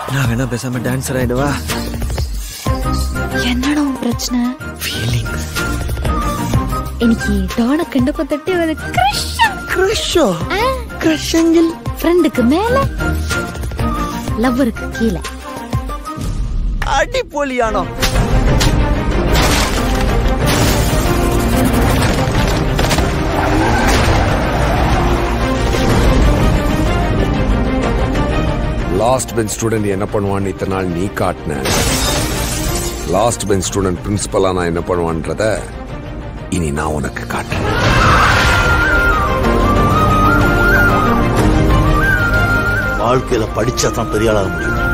நான் வேணா பேசாம டான்சர் ஆயிடுவா என்னடா உன் பிரச்சனை ஃபீலிங் എനിക്ക് ഡോണ കണ്ടപ്പോ തൊട്ടേ ഒരു ക്രഷ് க்ரஷோ க்ரஷங்கில் ஃப்ரெண்டுக்கு மேல லவ்வருக்கு கீழே அடிப்பொலியானோ லாஸ்ட் பெஞ்ச் ஸ்டூடெண்ட் என்ன பண்ணுவான்னு இத்தனை நாள் நீ காட்டின லாஸ்ட் பெஞ்ச் ஸ்டூடெண்ட் பிரின்சிபலா நான் என்ன பண்ணுவான்றத இனி நான் உனக்கு காட்டுறேன் வாழ்க்கையில படிச்சா தான் பெரிய ஆளாக முடியும்